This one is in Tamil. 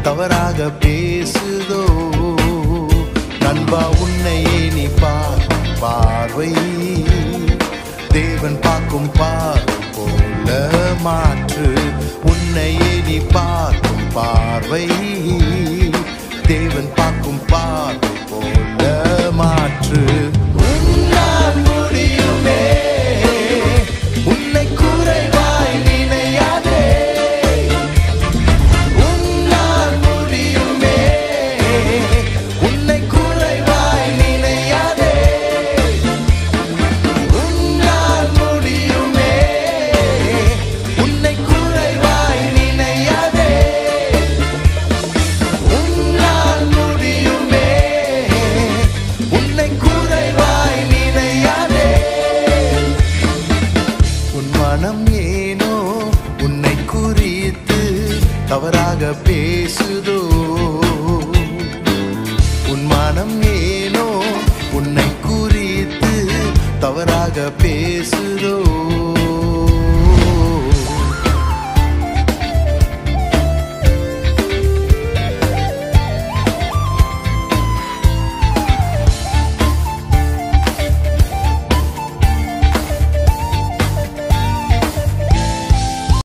தவறாக பேசுதோ நண்பா உன்னையே நீ பார்க்கும் பார்வை தேவன் பார்க்கும் பார்வை போல மாற்று உன்னையே நீ பார்க்கும் பார்வை தேவன் பார்க்கும் பார்வை போல மாற்று உன்னால் முடியுமே உன்னை குறைவாய் நினையாதே உன்னால் முடியுமே உன்னை குறைவாய் நினையாதே உன்னால் முடியுமே உன்னை குறைவாய் நினையாதே உன்னால் முடியுமே உன்னை குறைவாய் நினையாதே உன் மனம் ஏனோ உன்னை குறித்து தவறாக பேசுதோ உன் மனம் ஏனோ உன்னை குறித்து தவறாக பேசுதோ